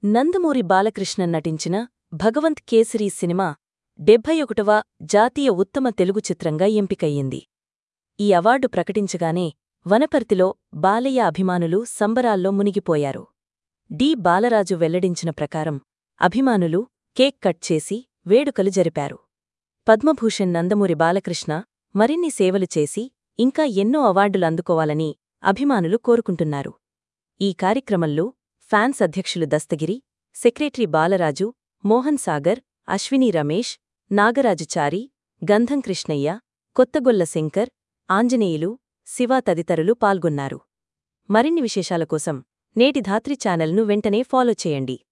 నందమూరి బాలకృష్ణన్ నటించిన భగవంత్ కేసరి సినిమా డెబ్భై ఒకటవ జాతీయ ఉత్తమ తెలుగు చిత్రంగా ఎంపికయ్యింది ఈ అవార్డు ప్రకటించగానే వనపర్తిలో బాలయ్య అభిమానులు సంబరాల్లో మునిగిపోయారు డి బాలరాజు వెల్లడించిన ప్రకారం అభిమానులు కేక్ కట్ చేసి వేడుకలు జరిపారు పద్మభూషణ్ నందమూరి బాలకృష్ణ మరిన్ని సేవలు చేసి ఇంకా ఎన్నో అవార్డులు అందుకోవాలని అభిమానులు కోరుకుంటున్నారు ఈ కార్యక్రమంలో ఫ్యాన్స్ అధ్యక్షులు దస్తగిరి సెక్రటరీ బాలరాజు మోహన్ సాగర్ అశ్విని రమేష్ నాగరాజుచారి గంధం కృష్ణయ్య కొత్తగొల్ల శంకర్ ఆంజనేయులు శివ తదితరులు పాల్గొన్నారు మరిన్ని విశేషాల కోసం నేటి ధాత్రి ఛానల్ను వెంటనే ఫాలో చేయండి